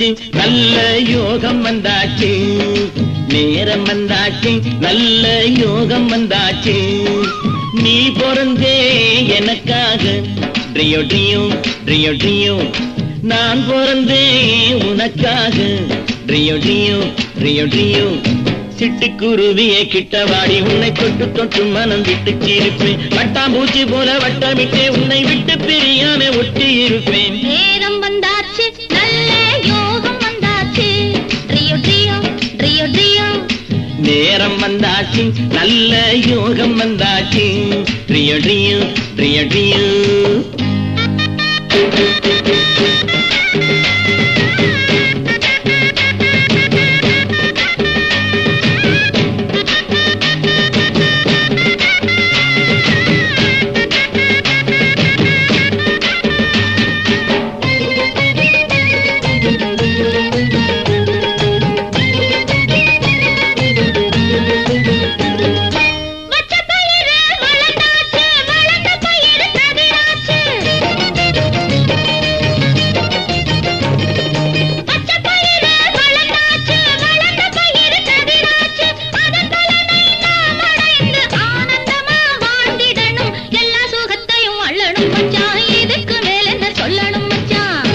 வந்தாச்சு நல்ல யோகம் வந்தாச்சு நேரம் வந்தாச்சு நல்ல யோகம் வந்தாச்சு நீ பிறந்தே எனக்காக ட்ரியோ ட்ரியோ ட்ரியோ ட்ரியோ நான் பிறந்தேன் உனக்காக ட்ரியோ ட்ரியோ ட்ரியோ ட்ரியோ சிட்டுக்குருவியை கிட்ட வாடி உன்னை தொட்டு தொட்டு மனம் விட்டு சிரிப்பேன் வட்டாம்பூச்சி போல வட்டமிட்டே உன்னை விட்டு பிரியாம ஒட்டி இருப்பேன் நேரம் வந்தாச்சு நல்ல யோகம் வந்தாச்சு ட்ரியோ ட்ரியோ ட்ரியோ ட்ரியோ நேரம் வந்தாச்சு நல்ல யோகம் வந்தாச்சு ட்ரியோ ட்ரியோ ட்ரியோ ட்ரியோ வச்ச பயிறு வளர்ந்தாச்சு வளர்ந்த பயிறு கதிராச்சு பச்ச பயிறு வளர்ந்தாச்சு வளர்ந்த பயிறு கதிராச்சு அதன் பலனை நாம் அடைந்து ஆனந்தமா வாழ்ந்திடணும் எல்லா சுகத்தையும் அள்ளணும் மச்சான் இதுக்கு மேல என்ன சொல்லணும் மச்சான்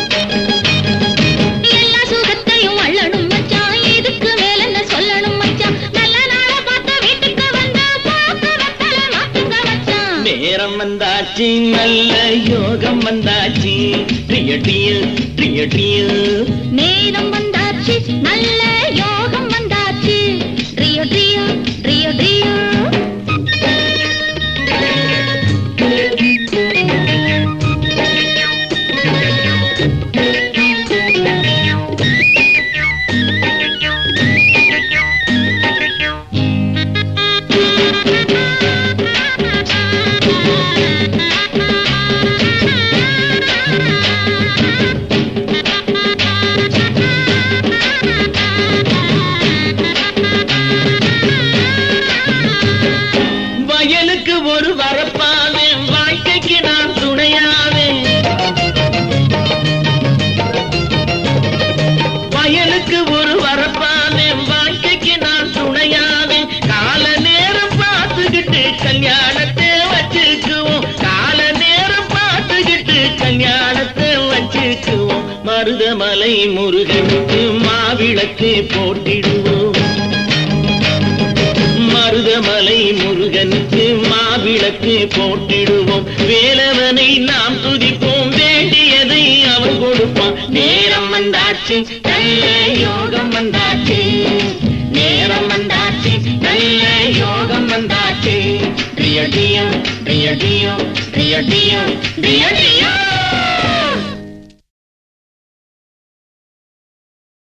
எல்லா சுகத்தையும் அள்ளணும் மச்சான் இதுக்கு மேல என்ன சொல்லணும் மச்சான் நல்ல நாள பார்த்து வீட்டுக்கு வந்து போக்கு வெத்தல மாத்துங்க மச்சான் நேரம் வந்தாச்சு நல்ல யோகம் வந்தாச்சு ட்ரியோ ட்ரியோ ட்ரியோ ட்ரியோ நேரம் வந்தாச்சு நல்ல யோகம் வந்தாச்சு ட்ரியோ ட்ரியோ ட்ரியோ ட்ரியோ வயலுக்கு ஒரு வரப்பாவே வாழ்க்கைக்கு நான் துணையாவே வயலுக்கு ஒரு வரப்பாவே வாழ்க்கைக்கு நான் துணையாவே கால நேரம் பார்த்துக்கிட்டு கல்யாணத்தை வச்சுக்குவோம் கால நேரம் பார்த்துக்கிட்டு கல்யாணத்தை வச்சுக்குவோம் மருதமலை முருகனுக்கு மாவிளக்கு போட்டிடுவோம் மருதமலை முருகனுக்கு மாவிளக்கு போட்டிடுவோம் வேலவனை நாம் துதிப்போம் வேண்டியதை அவன் கொடுப்பான் நேரம் வந்தாச்சு நல்ல யோகம் வந்தாச்சு நேரம் வந்தாச்சு நல்ல யோகம் வந்தாச்சு ட்ரியோ டியோ ட்ரியோ டியோ ட்ரியோ டியோ ட்ரியோ டியோ